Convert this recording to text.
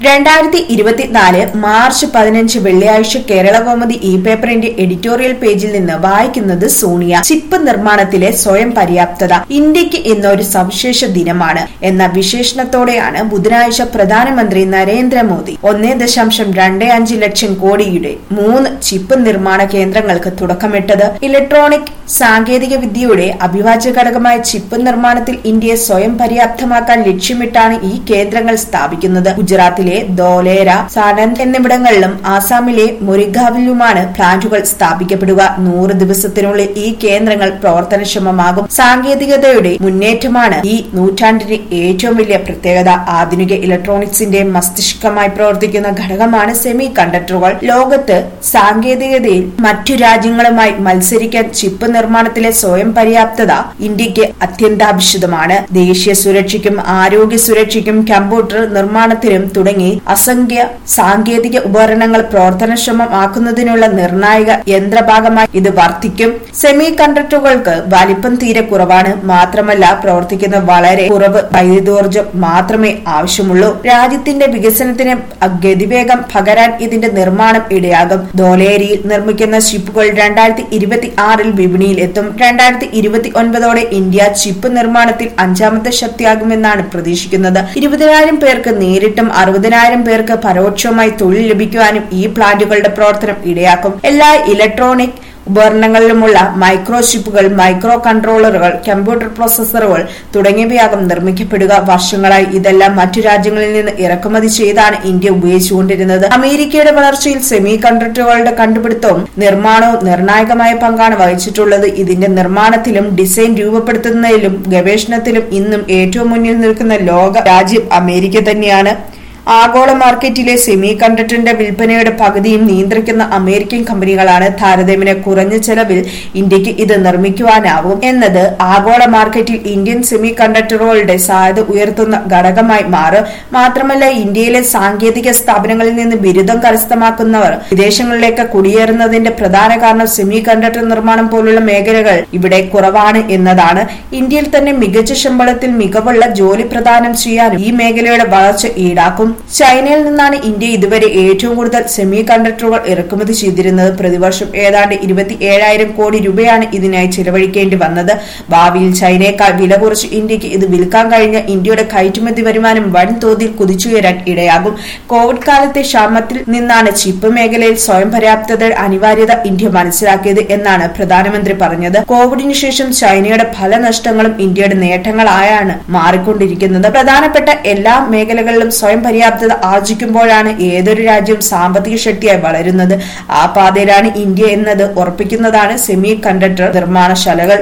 രണ്ടായിരത്തി ഇരുപത്തിനാല് മാർച്ച് പതിനഞ്ച് വെള്ളിയാഴ്ച കേരളകൗമുദി ഇ പേപ്പറിന്റെ എഡിറ്റോറിയൽ പേജിൽ നിന്ന് വായിക്കുന്നത് സോണിയ ചിപ്പ് നിർമ്മാണത്തിലെ സ്വയം പര്യാപ്തത ഇന്ത്യക്ക് ഇന്ന് ഒരു സവിശേഷ ദിനമാണ് എന്ന വിശേഷണത്തോടെയാണ് ബുധനാഴ്ച പ്രധാനമന്ത്രി നരേന്ദ്രമോദി ഒന്നേ ദശാംശം രണ്ട് അഞ്ച് ലക്ഷം കോടിയുടെ മൂന്ന് ചിപ്പ് നിർമ്മാണ കേന്ദ്രങ്ങൾക്ക് തുടക്കമിട്ടത് ഇലക്ട്രോണിക് സാങ്കേതിക വിദ്യയുടെ അവിഭാജ്യ ഘടകമായ ചിപ്പ് നിർമ്മാണത്തിൽ ഇന്ത്യയെ സ്വയം പര്യാപ്തമാക്കാൻ ലക്ഷ്യമിട്ടാണ് ഈ കേന്ദ്രങ്ങൾ സ്ഥാപിക്കുന്നത് ഗുജറാത്തിലെ ദോലേര സാനന്ദ് എന്നിവിടങ്ങളിലും ആസാമിലെ മുരിഗാവിലുമാണ് പ്ലാന്റുകൾ സ്ഥാപിക്കപ്പെടുക നൂറ് ദിവസത്തിനുള്ളിൽ ഈ കേന്ദ്രങ്ങൾ പ്രവർത്തനക്ഷമമാകും സാങ്കേതികതയുടെ മുന്നേറ്റമാണ് ഈ നൂറ്റാണ്ടിന്റെ ഏറ്റവും വലിയ പ്രത്യേകത ആധുനിക ഇലക്ട്രോണിക്സിന്റെ മസ്തിഷ്കമായി പ്രവർത്തിക്കുന്ന ഘടകമാണ് സെമി കണ്ടക്ടറുകൾ ലോകത്ത് സാങ്കേതികതയിൽ മറ്റു രാജ്യങ്ങളുമായി മത്സരിക്കാൻ ചിപ്പ് നിർമ്മാണത്തിലെ സ്വയം പര്യാപ്തത ഇന്ത്യക്ക് അത്യന്താപേക്ഷിതമാണ് ദേശീയ സുരക്ഷയ്ക്കും ആരോഗ്യ സുരക്ഷയ്ക്കും കമ്പ്യൂട്ടർ നിർമ്മാണത്തിനും തുടങ്ങി അസംഖ്യ സാങ്കേതിക ഉപകരണങ്ങൾ പ്രവർത്തനക്ഷമമാക്കുന്നതിനുള്ള നിർണായക യന്ത്രഭാഗമായി ഇത് വർത്തിക്കും സെമി കണ്ടക്ടറുകൾക്ക് വലിപ്പം തീരെ കുറവാണ് മാത്രമല്ല പ്രവർത്തിക്കുന്ന വളരെ കുറവ് വൈദ്യുതോർജ്ജം മാത്രമേ ആവശ്യമുള്ളൂ രാജ്യത്തിന്റെ വികസനത്തിന് ഗതിവേഗം പകരാൻ ഇതിന്റെ നിർമ്മാണം ഇടയാകും ധോലേരിയിൽ നിർമ്മിക്കുന്ന ചിപ്പുകൾ രണ്ടായിരത്തി ഇരുപത്തി ആറിൽ വിപണിയിൽ എത്തും രണ്ടായിരത്തി ഇരുപത്തി ഒൻപതോടെ ഇന്ത്യ ചിപ്പ് നിർമ്മാണത്തിൽ അഞ്ചാമത്തെ ശക്തിയാകുമെന്നാണ് പ്രതീക്ഷിക്കുന്നത് ഇരുപതിനായിരം പേർക്ക് നേരിട്ടും അറുപതിനായിരം പേർക്ക് പരോക്ഷമായി തൊഴിൽ ലഭിക്കുവാനും ഈ പ്ലാന്റുകളുടെ പ്രവർത്തനം ഇടയാക്കും എല്ലാ ഇലക്ട്രോണിക് ഉപകരണങ്ങളിലുമുള്ള മൈക്രോ ചിപ്പുകൾ മൈക്രോ കൺട്രോളറുകൾ കമ്പ്യൂട്ടർ പ്രോസസ്സറുകൾ തുടങ്ങിയവയാകും നിർമ്മിക്കപ്പെടുക വർഷങ്ങളായി ഇതെല്ലാം മറ്റു രാജ്യങ്ങളിൽ നിന്ന് ഇറക്കുമതി ചെയ്താണ് ഇന്ത്യ ഉപയോഗിച്ചുകൊണ്ടിരുന്നത് അമേരിക്കയുടെ വളർച്ചയിൽ സെമി കണ്ടക്ടറുകളുടെ കണ്ടുപിടുത്തവും നിർമ്മാണവും നിർണായകമായ പങ്കാണ് വഹിച്ചിട്ടുള്ളത് ഇതിന്റെ നിർമ്മാണത്തിലും ഡിസൈൻ രൂപപ്പെടുത്തുന്നതിലും ഗവേഷണത്തിലും ഇന്നും ഏറ്റവും മുന്നിൽ നിൽക്കുന്ന ലോക രാജ്യം അമേരിക്ക തന്നെയാണ് ആഗോള മാർക്കറ്റിലെ സെമി കണ്ടക്ടറിന്റെ വിൽപ്പനയുടെ പകുതിയും നിയന്ത്രിക്കുന്ന അമേരിക്കൻ കമ്പനികളാണ് താരതമ്യേന കുറഞ്ഞ ചെലവിൽ ഇന്ത്യക്ക് ഇത് നിർമ്മിക്കുവാനാവും എന്നത് ആഗോള മാർക്കറ്റിൽ ഇന്ത്യൻ സെമി കണ്ടക്ടറുകളുടെ സാധ്യത ഉയർത്തുന്ന ഘടകമായി മാറും മാത്രമല്ല ഇന്ത്യയിലെ സാങ്കേതിക സ്ഥാപനങ്ങളിൽ നിന്ന് ബിരുദം കരസ്ഥമാക്കുന്നവർ വിദേശങ്ങളിലേക്ക് കുടിയേറുന്നതിന്റെ പ്രധാന കാരണം സെമി കണ്ടക്ടർ നിർമ്മാണം പോലുള്ള മേഖലകൾ ഇവിടെ കുറവാണ് എന്നതാണ് ഇന്ത്യയിൽ തന്നെ മികച്ച ശമ്പളത്തിൽ മികവുള്ള ജോലി പ്രദാനം ചെയ്യാനും ഈ മേഖലയുടെ വളർച്ച ഈടാക്കും ചൈനയിൽ നിന്നാണ് ഇന്ത്യ ഇതുവരെ ഏറ്റവും കൂടുതൽ സെമി കണ്ടക്ടറുകൾ ഇറക്കുമതി ചെയ്തിരുന്നത് പ്രതിവർഷം ഏതാണ്ട് ഇരുപത്തി ഏഴായിരം കോടി രൂപയാണ് ഇതിനായി ചിലവഴിക്കേണ്ടി വന്നത് ഭാവിയിൽ ചൈനയേക്കാൾ വില കുറച്ച് ഇന്ത്യക്ക് ഇത് വിൽക്കാൻ കഴിഞ്ഞ ഇന്ത്യയുടെ കയറ്റുമതി വരുമാനം വൻതോതിൽ കുതിച്ചുയരാൻ ഇടയാകും കോവിഡ് കാലത്തെ ക്ഷാമത്തിൽ നിന്നാണ് ചിപ്പ് മേഖലയിൽ സ്വയം പര്യാപ്തത അനിവാര്യത ഇന്ത്യ മനസ്സിലാക്കിയത് എന്നാണ് പ്രധാനമന്ത്രി പറഞ്ഞത് കോവിഡിന് ശേഷം ചൈനയുടെ പല നഷ്ടങ്ങളും ഇന്ത്യയുടെ നേട്ടങ്ങളായാണ് മാറിക്കൊണ്ടിരിക്കുന്നത് പ്രധാനപ്പെട്ട എല്ലാ മേഖലകളിലും സ്വയം പര്യാപ്തത ആർജിക്കുമ്പോഴാണ് ഏതൊരു രാജ്യവും സാമ്പത്തിക ശക്തിയായി വളരുന്നത് ആ പാതയിലാണ് ഇന്ത്യ എന്നത് ഉറപ്പിക്കുന്നതാണ് സെമി കണ്ടക്ടർ നിർമ്മാണശാലകൾ